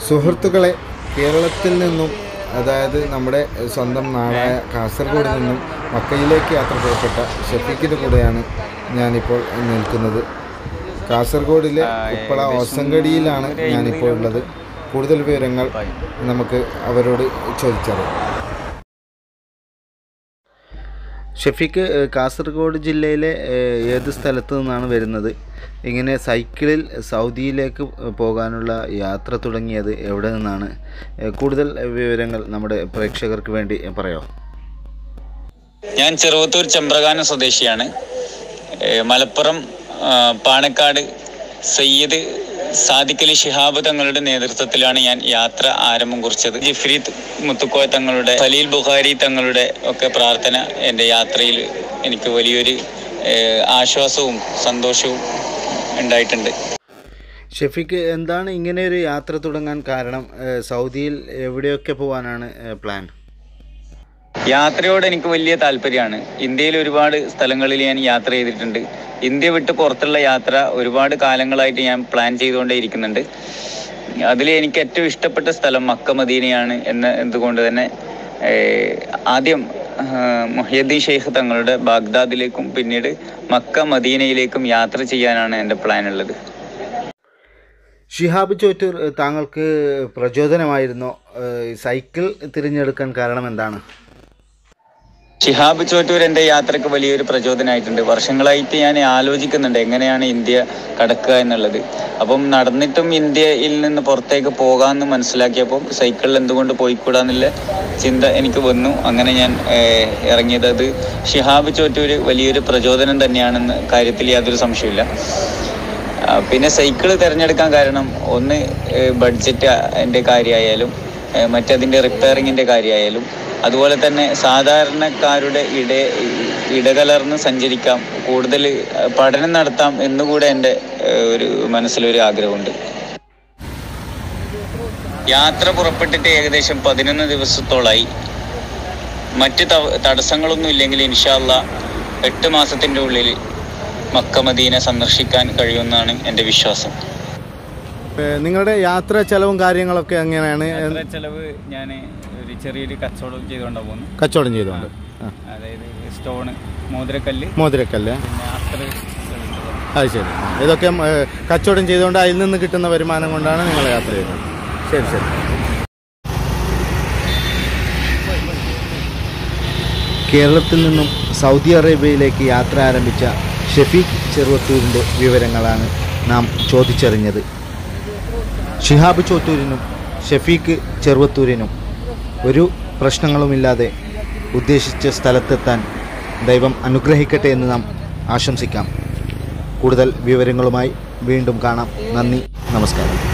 സുഹൃത്തുക്കളെ കേരളത്തിൽ നിന്നും അതായത് നമ്മുടെ സ്വന്തം നാടായ കാസർഗോഡ് നിന്നും മക്കയിലേക്ക് യാത്ര പുറപ്പെട്ട ഷഫീഖിൻ്റെ കൂടെയാണ് ഞാനിപ്പോൾ നിൽക്കുന്നത് കാസർഗോഡിലെ ഉപ്പള ഓസങ്കടിയിലാണ് ഞാനിപ്പോൾ ഉള്ളത് കൂടുതൽ വിവരങ്ങൾ നമുക്ക് അവരോട് ചോദിച്ചറിയാം ഷഫീഖ് ഏഹ്, കാസർഗോഡ് ജില്ലയിലെ ഏഹ്, ഏത് സ്ഥലത്ത് നിന്നാണ് വരുന്നത് ഇങ്ങനെ സൈക്കിളിൽ സൗദിയിലേക്ക് പോകാനുള്ള യാത്ര തുടങ്ങിയത് എവിടെ നിന്നാണ് ഏഹ്, കൂടുതൽ വിവരങ്ങൾ നമ്മുടെ പ്രേക്ഷകർക്ക് വേണ്ടി പറയാമോ ഞാൻ ചെറുവത്തൂർ ചെമ്പ്രകാനം സ്വദേശിയാണ് ഏഹ് മലപ്പുറം ആ, പാണക്കാട് സയ്യിദ് സാദിഖലി ശിഹാബ് തങ്ങളുടെ നേതൃത്വത്തിലാണ് ഞാൻ യാത്ര ആരംഭം കുറിച്ചത് ജിഫ്രീത്ത് മുത്തുക്കോയ തങ്ങളുടെ ഖലീൽ ബുഖാരി തങ്ങളുടെ ഒക്കെ പ്രാർത്ഥന എൻ്റെ യാത്രയിൽ എനിക്ക് വലിയൊരു ഏഹ് ആശ്വാസവും സന്തോഷവും ഉണ്ടായിട്ടുണ്ട് ഷഫീഖ് എന്താണ് ഇങ്ങനെ ഒരു യാത്ര തുടങ്ങാൻ കാരണം ഏഹ്, സൗദിയിൽ എവിടെയൊക്കെ പോകാനാണ് ഏഹ്, പ്ലാൻ യാത്രയോട് എനിക്ക് വലിയ താല്പര്യമാണ് ഇന്ത്യയിൽ ഒരുപാട് സ്ഥലങ്ങളിൽ ഞാൻ യാത്ര ചെയ്തിട്ടുണ്ട് ഇന്ത്യ വിട്ട് പുറത്തുള്ള യാത്ര ഒരുപാട് കാലങ്ങളായിട്ട് ഞാൻ പ്ലാൻ ചെയ്തുകൊണ്ടേ ഇരിക്കുന്നുണ്ട് അതിൽ എനിക്ക് ഏറ്റവും ഇഷ്ടപ്പെട്ട സ്ഥലം മക്ക മദീനയാണ് എന്ന എന്തുകൊണ്ട് തന്നെ ഏഹ്, ആദ്യം ആഹ്, മുഹ്യദ്ദീൻ ഷെയ്ഖ് തങ്ങളുടെ ബാഗ്ദാദിലേക്കും പിന്നീട് മക്ക മദീനയിലേക്കും യാത്ര ചെയ്യാനാണ് എൻ്റെ പ്ലാൻ ഉള്ളത് ഷിഹാബ് ചോറ്റൂർ ഏഹ്, താങ്കൾക്ക് പ്രചോദനമായിരുന്നോ ഏഹ്, സൈക്കിൾ തിരഞ്ഞെടുക്കാൻ കാരണം എന്താണ് ഷിഹാബ് ചോറ്റൂർ എൻ്റെ യാത്രക്ക് വലിയൊരു പ്രചോദനമായിട്ടുണ്ട് വർഷങ്ങളായിട്ട് ഞാൻ ആലോചിക്കുന്നുണ്ട് എങ്ങനെയാണ് ഇന്ത്യ കടക്കുക എന്നുള്ളത് അപ്പം നടന്നിട്ടും ഇന്ത്യയിൽ നിന്ന് പുറത്തേക്ക് പോകാമെന്ന് മനസ്സിലാക്കിയപ്പോൾ സൈക്കിളിൽ എന്തുകൊണ്ട് പോയിക്കൂടാന്നുള്ള ചിന്ത എനിക്ക് വന്നു അങ്ങനെ ഞാൻ ഏഹ്, ഇറങ്ങിയത് അത് ഷിഹാബ് ചോറ്റൂർ വലിയൊരു പ്രചോദനം തന്നെയാണെന്ന് കാര്യത്തിൽ യാതൊരു സംശയമില്ല ആ, പിന്നെ സൈക്കിൾ തിരഞ്ഞെടുക്കാൻ കാരണം ഒന്ന് ബഡ്ജറ്റ് എൻ്റെ കാര്യമായാലും ഏഹ് മറ്റതിൻ്റെ റിപ്പയറിങ്ങിൻ്റെ കാര്യമായാലും അതുപോലെ തന്നെ സാധാരണക്കാരുടെ ഇട ഇടകലർന്ന് സഞ്ചരിക്കാം കൂടുതൽ ഏഹ് പഠനം നടത്താം എന്നുകൂടെ എൻ്റെ ഏഹ് ഒരു മനസ്സിലൊരു ആഗ്രഹമുണ്ട് യാത്ര പുറപ്പെട്ടിട്ട് ഏകദേശം പതിനൊന്ന് ദിവസത്തോളായി മറ്റ് തവ- തടസ്സങ്ങളൊന്നും ഇല്ലെങ്കിൽ ഇൻഷാല്ല എട്ട് മാസത്തിൻ്റെ ഉള്ളിൽ മക്ക മദീന സന്ദർശിക്കാൻ കഴിയുമെന്നാണ് എൻ്റെ വിശ്വാസം ഏഹ്, നിങ്ങളുടെ യാത്ര ചെലവും കാര്യങ്ങളൊക്കെ എങ്ങനെയാണ് യാത്രാ ചെലവ് ഞാൻ ഒരു ചെറിയൊരു കച്ചവടം ചെയ്തുകൊണ്ടാണ് പോകുന്നു കച്ചവടം ചെയ്തുകൊണ്ട് ആ. അതായത് സ്റ്റോണ് മോതിരക്കല്ല് മോതിരക്കല്ല് പിന്നെ അത്ര അത് ശരി ഇതൊക്കെ ഏഹ്, കച്ചവടം ചെയ്തുകൊണ്ട് അതിൽ നിന്ന് കിട്ടുന്ന വരുമാനം കൊണ്ടാണ് നിങ്ങൾ യാത്ര ചെയ്യുന്നത് ശരി ശരി കേരളത്തിൽ നിന്നും സൗദി അറേബ്യയിലേക്ക് യാത്ര ആരംഭിച്ച ഷെഫീഖ് ചെറുവത്തൂരിൻ്റെ വിവരങ്ങളാണ് നാം ചോദിച്ചറിഞ്ഞത് ഷിഹാബ് ചോത്തൂരിനും ഷെഫീഖ് ചെറുവത്തൂരിനും ഒരു പ്രശ്നങ്ങളുമില്ലാതെ ഉദ്ദേശിച്ച സ്ഥലത്തെത്താൻ ദൈവം അനുഗ്രഹിക്കട്ടെ എന്ന് നാം ആശംസിക്കാം കൂടുതൽ വിവരങ്ങളുമായി വീണ്ടും കാണാം നന്ദി നമസ്കാരം